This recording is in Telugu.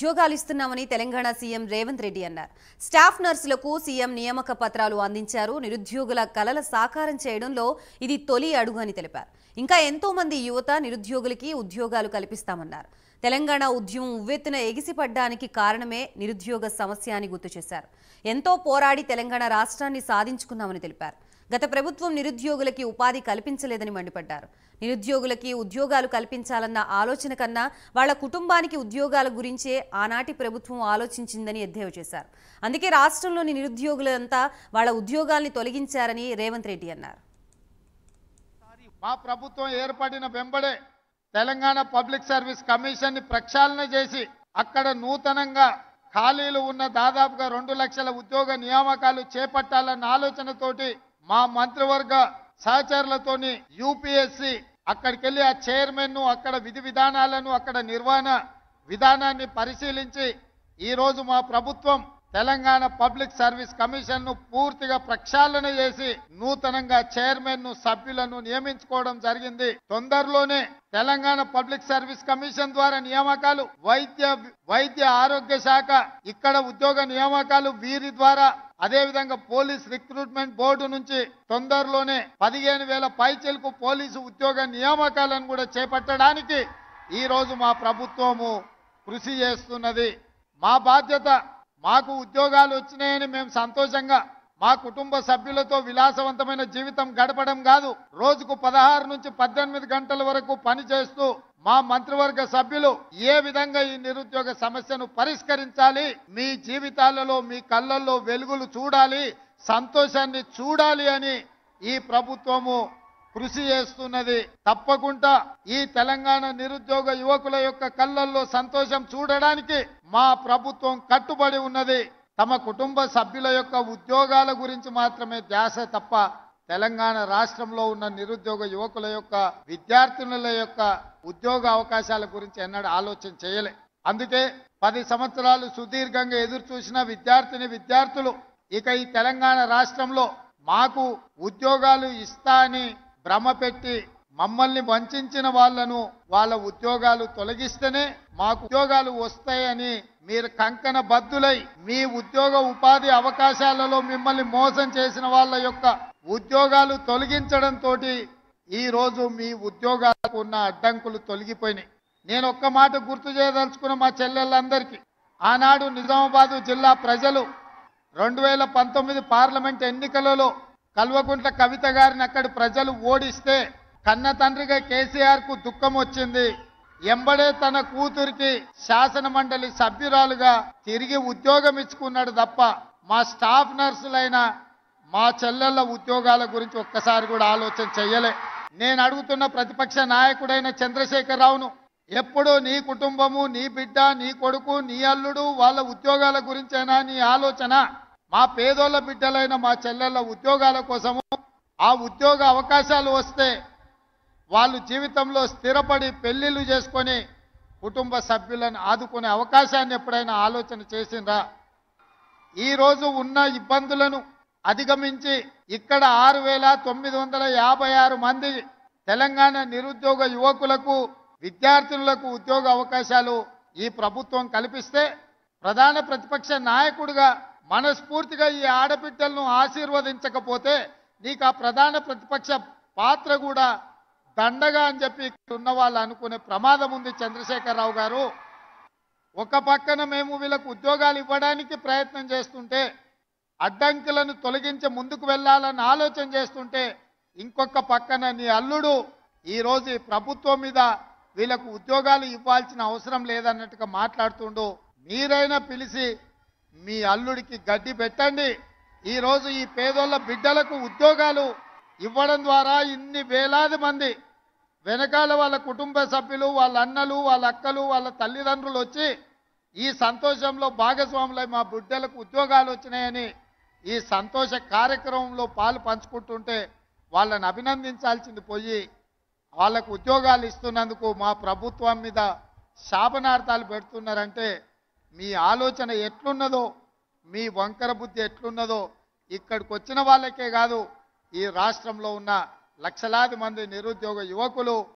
ఉద్యోగాలు ఇస్తున్నామని తెలంగాణ సీఎం రేవంత్ రెడ్డి అన్నారు స్టాఫ్ నర్సులకు సీఎం నియామక పత్రాలు అందించారు నిరుద్యోగుల కలల సాకారం చేయడంలో ఇది తొలి అడుగు అని తెలిపారు ఇంకా ఎంతో మంది యువత నిరుద్యోగులకి ఉద్యోగాలు కల్పిస్తామన్నారు తెలంగాణ ఉద్యమం ఉవ్వెత్తున ఎగిసిపడ్డానికి కారణమే నిరుద్యోగ సమస్య అని గుర్తు చేశారు ఎంతో పోరాడి తెలంగాణ రాష్ట్రాన్ని సాధించుకున్నామని తెలిపారు గత ప్రభుత్వం నిరుద్యోగులకి ఉపాధి కల్పించలేదని మండిపడ్డారు నిరుద్యోగులకి ఉద్యోగాలు కల్పించాలన్న ఆలోచన కన్నా వాళ్ళ కుటుంబానికి ఉద్యోగాల గురించే ఆనాటి ప్రభుత్వం ఆలోచించిందని ఎద్దేవా చేశారు అందుకే రాష్ట్రంలోని నిరుద్యోగులంతా వాళ్ళ ఉద్యోగాల్ని తొలగించారని రేవంత్ రెడ్డి అన్నారు మా ప్రభుత్వం ఏర్పడిన వెంబడే తెలంగాణ పబ్లిక్ సర్వీస్ కమిషన్ ని ప్రక్షాళన చేసి అక్కడ నూతనంగా ఖాళీలు ఉన్న దాదాపుగా రెండు లక్షల ఉద్యోగ నియామకాలు చేపట్టాలన్న ఆలోచనతోటి మా మంత్రివర్గ సహచరులతోని యూపీఎస్సి అక్కడికి వెళ్ళి ఆ చైర్మన్ ను అక్కడ విధి విధానాలను అక్కడ నిర్వహణ విధానాన్ని పరిశీలించి ఈ రోజు మా ప్రభుత్వం తెలంగాణ పబ్లిక్ సర్వీస్ కమిషన్ ను పూర్తిగా ప్రక్షాళన చేసి నూతనంగా చైర్మన్ ను సభ్యులను నియమించుకోవడం జరిగింది తొందరలోనే తెలంగాణ పబ్లిక్ సర్వీస్ కమిషన్ ద్వారా నియామకాలు వైద్య వైద్య ఆరోగ్య శాఖ ఇక్కడ ఉద్యోగ నియామకాలు వీరి ద్వారా అదే విధంగా పోలీస్ రిక్రూట్మెంట్ బోర్డు నుంచి తొందరలోనే పదిహేను వేల పైచలకు పోలీసు ఉద్యోగ నియామకాలను కూడా చేపట్టడానికి ఈ రోజు మా ప్రభుత్వము కృషి చేస్తున్నది మా బాధ్యత మాకు ఉద్యోగాలు వచ్చినాయని మేము సంతోషంగా మా కుటుంబ సభ్యులతో విలాసవంతమైన జీవితం గడపడం కాదు రోజుకు పదహారు నుంచి పద్దెనిమిది గంటల వరకు పనిచేస్తూ మా మంత్రివర్గ సభ్యులు ఏ విధంగా ఈ నిరుద్యోగ సమస్యను పరిష్కరించాలి మీ జీవితాలలో మీ కళ్ళల్లో వెలుగులు చూడాలి సంతోషాన్ని చూడాలి అని ఈ ప్రభుత్వము కృషి చేస్తున్నది తప్పకుండా ఈ తెలంగాణ నిరుద్యోగ యువకుల యొక్క కళ్ళల్లో సంతోషం చూడడానికి మా ప్రభుత్వం కట్టుబడి ఉన్నది తమ కుటుంబ సభ్యుల యొక్క ఉద్యోగాల గురించి మాత్రమే ధ్యాస తప్ప తెలంగాణ రాష్ట్రంలో ఉన్న నిరుద్యోగ యువకుల యొక్క విద్యార్థినుల యొక్క ఉద్యోగ అవకాశాల గురించి ఎన్నడూ ఆలోచన చేయలే అందుకే పది సంవత్సరాలు సుదీర్ఘంగా ఎదురు చూసిన విద్యార్థిని విద్యార్థులు ఇక ఈ తెలంగాణ రాష్ట్రంలో మాకు ఉద్యోగాలు ఇస్తా అని భ్రమ పెట్టి మమ్మల్ని వంచిన వాళ్ళను వాళ్ళ ఉద్యోగాలు తొలగిస్తేనే మాకు ఉద్యోగాలు వస్తాయని మీరు కంకణ బద్దులై మీ ఉద్యోగ ఉపాధి అవకాశాలలో మిమ్మల్ని మోసం చేసిన వాళ్ళ యొక్క ఉద్యోగాలు తొలగించడంతో ఈ రోజు మీ ఉద్యోగాలకు ఉన్న అడ్డంకులు తొలగిపోయినాయి నేను ఒక్క మాట గుర్తు చేయదలుచుకున్న మా చెల్లెళ్ళందరికీ ఆనాడు నిజామాబాదు జిల్లా ప్రజలు రెండు వేల పంతొమ్మిది పార్లమెంట్ ఎన్నికలలో కల్వకుంట్ల కవిత గారిని అక్కడి ప్రజలు ఓడిస్తే కన్న తండ్రిగా కేసీఆర్ కు దుఃఖం వచ్చింది ఎంబడే తన కూతురికి శాసన మండలి సభ్యురాలుగా తిరిగి ఉద్యోగం ఇచ్చుకున్నాడు తప్ప మా స్టాఫ్ నర్సులైన మా చెల్లెళ్ళ ఉద్యోగాల గురించి ఒక్కసారి కూడా ఆలోచన చెయ్యలే నేను అడుగుతున్న ప్రతిపక్ష నాయకుడైన చంద్రశేఖరరావును ఎప్పుడు నీ కుటుంబము నీ బిడ్డ నీ కొడుకు నీ అల్లుడు వాళ్ళ ఉద్యోగాల గురించేనా నీ ఆలోచన మా పేదోళ్ళ బిడ్డలైన మా చెల్లెళ్ళ ఉద్యోగాల కోసము ఆ ఉద్యోగ అవకాశాలు వస్తే వాళ్ళు జీవితంలో స్థిరపడి పెళ్లిళ్ళు చేసుకొని కుటుంబ సభ్యులను ఆదుకునే అవకాశాన్ని ఎప్పుడైనా ఆలోచన చేసిండ్రా ఈ రోజు ఉన్న ఇబ్బందులను అధిగమించి ఇక్కడ ఆరు వేల తొమ్మిది వందల యాభై ఆరు మంది తెలంగాణ నిరుద్యోగ యువకులకు విద్యార్థినులకు ఉద్యోగ అవకాశాలు ఈ ప్రభుత్వం కల్పిస్తే ప్రధాన ప్రతిపక్ష నాయకుడిగా మనస్ఫూర్తిగా ఈ ఆడబిడ్డలను ఆశీర్వదించకపోతే నీకు ఆ ప్రధాన ప్రతిపక్ష పాత్ర కూడా దండగా అని చెప్పి ఇక్కడ ఉన్న వాళ్ళు అనుకునే ప్రమాదం ఉంది చంద్రశేఖరరావు గారు ఒక పక్కన మేము వీళ్ళకు ఉద్యోగాలు ఇవ్వడానికి ప్రయత్నం చేస్తుంటే అడ్డంకులను తొలగించి ముందుకు వెళ్ళాలని ఆలోచన చేస్తుంటే ఇంకొక పక్కన నీ అల్లుడు ఈ రోజు ఈ ప్రభుత్వం మీద వీళ్ళకు ఉద్యోగాలు ఇవ్వాల్సిన అవసరం లేదన్నట్టుగా మాట్లాడుతుండు మీరైనా పిలిచి మీ అల్లుడికి గడ్డి పెట్టండి ఈ రోజు ఈ పేదోళ్ళ బిడ్డలకు ఉద్యోగాలు ఇవ్వడం ద్వారా ఇన్ని వేలాది మంది వెనకాల వాళ్ళ కుటుంబ సభ్యులు వాళ్ళ అన్నలు వాళ్ళ అక్కలు వాళ్ళ తల్లిదండ్రులు వచ్చి ఈ సంతోషంలో భాగస్వాములై మా బిడ్డలకు ఉద్యోగాలు వచ్చినాయని ఈ సంతోష కార్యక్రమంలో పాలు పంచుకుంటుంటే వాళ్ళని అభినందించాల్సింది పోయి వాళ్ళకు ఉద్యోగాలు ఇస్తున్నందుకు మా ప్రభుత్వం మీద శాపనార్థాలు పెడుతున్నారంటే మీ ఆలోచన ఎట్లున్నదో మీ వంకర బుద్ధి ఎట్లున్నదో ఇక్కడికి వచ్చిన వాళ్ళకే కాదు ఈ రాష్ట్రంలో ఉన్న లక్షలాది మంది నిరుద్యోగ యువకులు